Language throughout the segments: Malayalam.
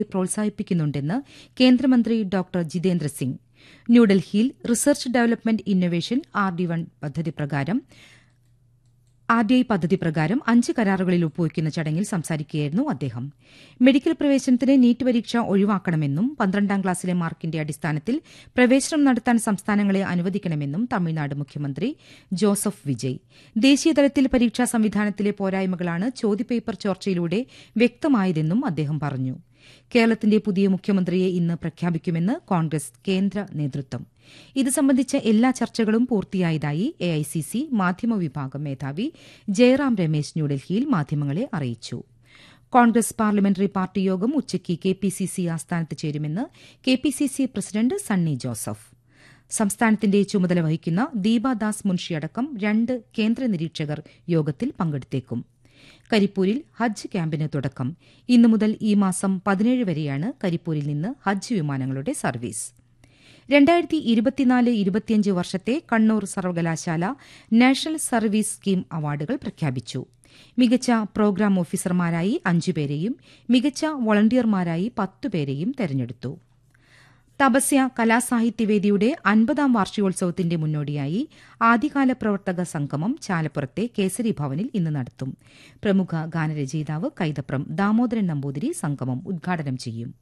പ്രോത്സാഹിപ്പിക്കുന്നുണ്ടെന്ന് കേന്ദ്രമന്ത്രി ഡോക്ടർ ജിതേന്ദ്ര സിംഗ് ന്യൂഡൽഹിയിൽ research development innovation R D one പദ്ധതി പ്രകാരം ആർ ഡി ഐ പദ്ധതി പ്രകാരം അഞ്ച് കരാറുകളിൽ ഒപ്പുവയ്ക്കുന്ന ചടങ്ങിൽ സംസാരിക്കുകയായിരുന്നു അദ്ദേഹം മെഡിക്കൽ പ്രവേശനത്തിന് നീറ്റ് പരീക്ഷ ഒഴിവാക്കണമെന്നും പന്ത്രണ്ടാം ക്ലാസ്സിലെ മാർക്കിന്റെ അടിസ്ഥാനത്തിൽ പ്രവേശനം നടത്താൻ സംസ്ഥാനങ്ങളെ അനുവദിക്കണമെന്നും തമിഴ്നാട് മുഖ്യമന്ത്രി ജോസഫ് വിജയ് ദേശീയതലത്തിൽ പരീക്ഷാ സംവിധാനത്തിലെ പോരായ്മകളാണ് ചോദ്യപേപ്പർ ചോർച്ചയിലൂടെ വ്യക്തമായതെന്നും അദ്ദേഹം പറഞ്ഞു കേരളത്തിന്റെ പുതിയ മുഖ്യമന്ത്രിയെ ഇന്ന് പ്രഖ്യാപിക്കുമെന്ന് കോൺഗ്രസ് കേന്ദ്ര നേതൃത്വം ഇത് സംബന്ധിച്ച എല്ലാ ചർച്ചകളും പൂർത്തിയായതായി എഐസിസി മാധ്യമ വിഭാഗം മേധാവി ജയറാം രമേശ് ന്യൂഡൽഹിയിൽ മാധ്യമങ്ങളെ അറിയിച്ചു കോൺഗ്രസ് പാർലമെന്ററി പാർട്ടി യോഗം ഉച്ചയ്ക്ക് കെ പി സി സി ആസ്ഥാനത്ത് ചേരുമെന്ന് K P C C president Sunny Joseph സംസ്ഥാനത്തിന്റെ ചുമതല വഹിക്കുന്ന ദീപാദാസ് മുൻഷിയടക്കം രണ്ട് കേന്ദ്ര നിരീക്ഷകർ യോഗത്തിൽ പങ്കെടുത്തേക്കും കരിപ്പൂരിൽ ഹജ്ജ് ക്യാമ്പിന് തുടക്കം ഇന്നു മുതൽ ഈ മാസം പതിനേഴ് വരെയാണ് കരിപ്പൂരിൽ നിന്ന് ഹജ്ജ് വിമാനങ്ങളുടെ സർവീസ് രണ്ടായിരത്തി ഇരുപത്തിനാല് ഇരുപത്തിയഞ്ച് വർഷത്തെ കണ്ണൂർ സർവകലാശാല നാഷണൽ സർവീസ് സ്കീം അവാർഡുകൾ പ്രഖ്യാപിച്ചു മികച്ച പ്രോഗ്രാം ഓഫീസർമാരായി അഞ്ചുപേരെയും മികച്ച വോളണ്ടിയർമാരായി പത്തുപേരെയും തെരഞ്ഞെടുത്തു തപസ്യ കലാസാഹിത്യവേദിയുടെ അൻപതാം വാർഷികോത്സവത്തിന്റെ മുന്നോടിയായി ആദ്യകാല പ്രവർത്തക സംഗമം ചാലപ്പുറത്തെ കേസരി ഭവനിൽ ഇന്ന് നടത്തും പ്രമുഖ ഗാനരചയിതാവ് കൈതപ്രം ദാമോദരൻ നമ്പൂതിരി സംഗമം ഉദ്ഘാടനം ചെയ്യും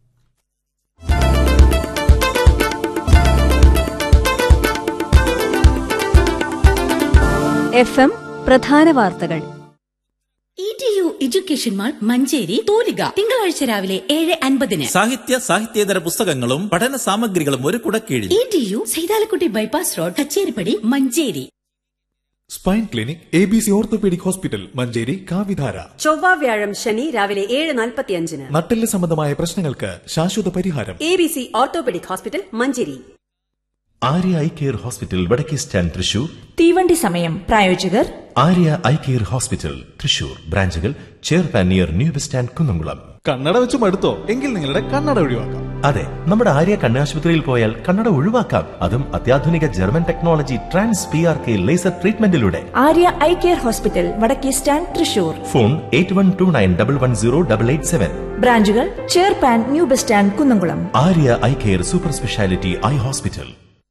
എഫ് എം പ്രധാന വാർത്തകൾ E T U education mall Manjeri തൂലിക തിങ്കളാഴ്ച രാവിലെ ഏഴ് അൻപതിന് സാഹിത്യ സാഹിത്യേതര പുസ്തകങ്ങളും പഠന സാമഗ്രികളും ഒരു കുടക്കീഴിൽ E T U Saithalakutty bypass road Kacheripadi Manjeri spine clinic A B C orthopaedic hospital Manjeri കാവിധാര ചൊവ്വ വ്യാഴം ശനി രാവിലെ ഏഴ് നാൽപ്പത്തിയഞ്ചിന് നട്ടെല്ല് സംബന്ധമായ പ്രശ്നങ്ങൾക്ക് ശാശ്വത പരിഹാരം A B C orthopaedic hospital Manjeri Arya eye care hospital വടക്കേ സ്റ്റാൻഡ് തൃശൂർ തീവണ്ടി സമയം പ്രായോജകർ Arya eye care hospital Thrissur ബ്രാഞ്ചുകൾ ചെയർപാൻ near new bus stand Kunnamkulam കണ്ണട വെച്ച് മടുത്തോ എങ്കിൽ നിങ്ങളുടെ കണ്ണട ഒഴിവാക്കാം അതെ നമ്മുടെ ആര്യ കണ്ണാശുപത്രിയിൽ പോയാൽ കണ്ണട ഒഴിവാക്കാം അതും അത്യാധുനിക German technology trans P R K laser ട്രീറ്റ്മെന്റിലൂടെ ആര്യ ഐ കെയർ ഹോസ്പിറ്റൽ വടക്കേ stand Thrissur phone eight one two nine double one zero double eight seven ബ്രാഞ്ചുകൾ ചെയർപാൻ new bus stand Kunnamkulam Arya eye care super speciality eye hospital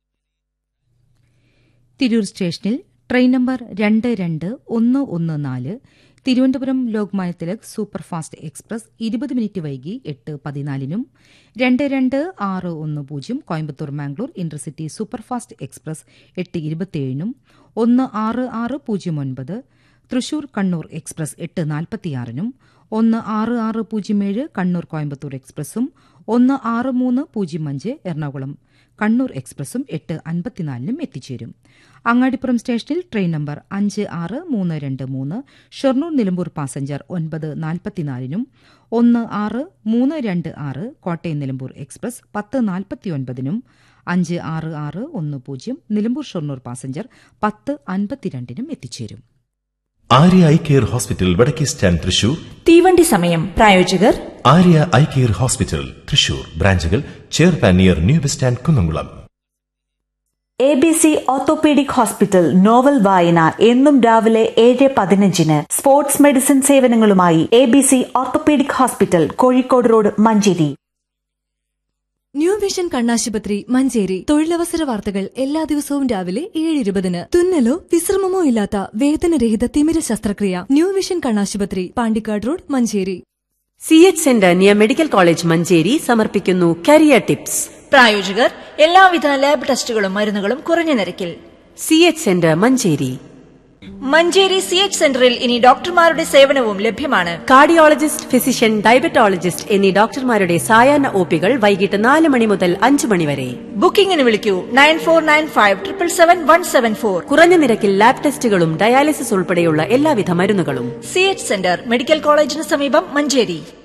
Tirur സ്റ്റേഷനിൽ ട്രെയിൻ നമ്പർ രണ്ട് രണ്ട് ഒന്ന് ഒന്ന് നാല് തിരുവനന്തപുരം ലോക്മാന്യ തിലക് സൂപ്പർഫാസ്റ്റ് എക്സ്പ്രസ് ഇരുപത് മിനിറ്റ് വൈകി എട്ട് പതിനാലിനും രണ്ട് രണ്ട് ആറ് ഒന്ന് പൂജ്യം Coimbatore Mangalore intercity superfast express എട്ട് ഇരുപത്തിയേഴിനും ഒന്ന് ആറ് ആറ് പൂജ്യം ഒൻപത് തൃശൂർ കണ്ണൂർ എക്സ്പ്രസ് എട്ട് നാൽപ്പത്തിയാറിനും ഒന്ന് ആറ് ആറ് പൂജ്യം ഏഴ് കണ്ണൂർ കോയമ്പത്തൂർ എക്സ്പ്രസും ഒന്ന് ആറ് മൂന്ന് പൂജ്യം അഞ്ച് എറണാകുളം കണ്ണൂർ എക്സ്പ്രസും എട്ട് അൻപത്തിനാലിനും എത്തിച്ചേരും അങ്ങാടിപ്പുറം സ്റ്റേഷനിൽ ട്രെയിൻ നമ്പർ അഞ്ച് ആറ് മൂന്ന് രണ്ട് മൂന്ന് ഷൊർണൂർ നിലമ്പൂർ പാസഞ്ചർ ഒൻപത് നാൽപ്പത്തിനാലിനും ഒന്ന് ആറ് മൂന്ന് രണ്ട് ആറ് കോട്ടയം നിലമ്പൂർ എക്സ്പ്രസ് പത്ത് നാൽപ്പത്തിയൊൻപതിനും അഞ്ച് ആറ് ആറ് ഒന്ന് പൂജ്യം നിലമ്പൂർ ഷൊർണൂർ പാസഞ്ചർ പത്ത് അൻപത്തിരണ്ടിനും എത്തിച്ചേരും ആര്യ ഐ കെയർ ഹോസ്പിറ്റൽ വടക്കേ സ്റ്റാൻഡ് തൃശൂർ തീവണ്ടി സമയം പ്രായോജകർ Arya eye care hospital Thrissur ബ്രാഞ്ചുകൾ ചെയർപാൻ near new bus stand Kunnamkulam A B C orthopaedic hospital novel വായന എന്നും രാവിലെ ഏഴ് പതിനഞ്ചിന് സ്പോർട്സ് മെഡിസിൻ സേവനങ്ങളുമായി A B C orthopaedic hospital Kozhikode road Manjeri new vision കണ്ണാശുപത്രി മഞ്ചേരി തൊഴിലവസര വാർത്തകൾ എല്ലാ ദിവസവും രാവിലെ ഏഴ് ഇരുപതിന് തുന്നലോ വിശ്രമമോ ഇല്ലാത്ത വേദനരഹിത തിമിര ശസ്ത്രക്രിയ ന്യൂ വിഷൻ കണ്ണാശുപത്രി Pandikkad road Manjeri C H centre near medical college Manjeri സമർപ്പിക്കുന്നു കരിയർ ടിപ്സ് പ്രായോജകർ എല്ലാവിധ ലാബ് ടെസ്റ്റുകളും മരുന്നുകളും കുറഞ്ഞ നിരക്കിൽ C H centre Manjeri Manjeri C H സെന്ററിൽ ഇനി ഡോക്ടർമാരുടെ സേവനവും ലഭ്യമാണ് കാർഡിയോളജിസ്റ്റ് ഫിസിഷ്യൻ ഡയബറ്റോളജിസ്റ്റ് എന്നീ ഡോക്ടർമാരുടെ സായാഹ്ന ഒപികൾ വൈകിട്ട് നാല് മണി മുതൽ അഞ്ചു മണി വരെ ബുക്കിംഗിന് വിളിക്കൂ nine four nine five triple seven one seven four കുറഞ്ഞ നിരക്കിൽ ലാബ് ടെസ്റ്റുകളും ഡയാലിസിസ് ഉൾപ്പെടെയുള്ള എല്ലാവിധ മരുന്നുകളും സി എച്ച് സെന്റർ മെഡിക്കൽ കോളേജിന് സമീപം മഞ്ചേരി